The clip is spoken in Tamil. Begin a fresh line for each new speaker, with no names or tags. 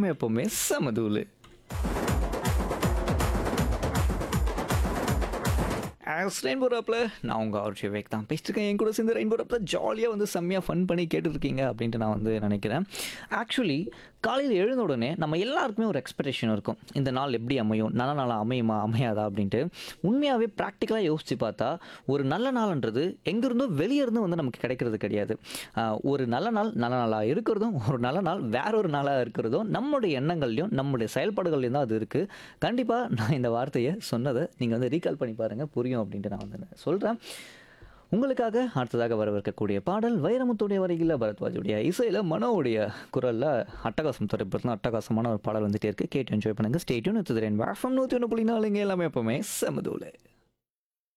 எல்லாமே எப்பவுமே சமதூளு ரெயின்போ ஆப்பில் நான் உங்கள் ஆர்ஜி வேக் தான் பேசிட்டுருக்கேன் என் கூட சேர்ந்து ரெயின்போ ஆப்பில் ஜாலியாக வந்து செம்மையாக ஃபன் பண்ணி கேட்டுருக்கீங்க அப்படின்ட்டு நான் வந்து நினைக்கிறேன் ஆக்சுவலி காலையில் எழுந்த உடனே நம்ம எல்லாருக்குமே ஒரு எக்ஸ்பெக்டேஷன் இருக்கும் இந்த நாள் எப்படி அமையும் நல்ல நாளாக அமையுமா அமையாதா அப்படின்ட்டு உண்மையாகவே ப்ராக்டிக்கலாக யோசித்து பார்த்தா ஒரு நல்ல நாள்ன்றது எங்கேருந்தோ வெளியே இருந்து வந்து நமக்கு கிடைக்கிறது கிடையாது ஆஹ் ஒரு நல்ல நாள் நல்ல நாளாக இருக்கிறதும் ஒரு நல்ல நாள் வேற ஒரு நாளாக இருக்கிறதும் நம்முடைய எண்ணங்கள்லையும் நம்முடைய செயல்பாடுகள்லையும் தான் அது இருக்குது கண்டிப்பாக நான் இந்த வார்த்தையை சொன்னதை நீங்கள் வந்து ரீகால் பண்ணி பாருங்கள் புரியும் அப்படின்ட்டு நான் வந்து சொல்கிறேன் உங்களுக்காக அடுத்ததாக வரவிருக்கக்கூடிய பாடல் வைரமுத்துடைய வரிகளில் பரத்வாஜுடைய இசையில் மனோவுடைய குரலில் அட்டகாசம் திரைப்படத்தில் அட்டகாசமான ஒரு பாடல் வந்துட்டே இருக்கு கேட்டு என்ஜாய் பண்ணுங்கள் ஸ்டேட்யூன் எடுத்துக்கிறேன் வேஃபம் நூற்றி ஒன்று புள்ளி நாலுங்க எல்லாமே எப்பவுமே செமதூல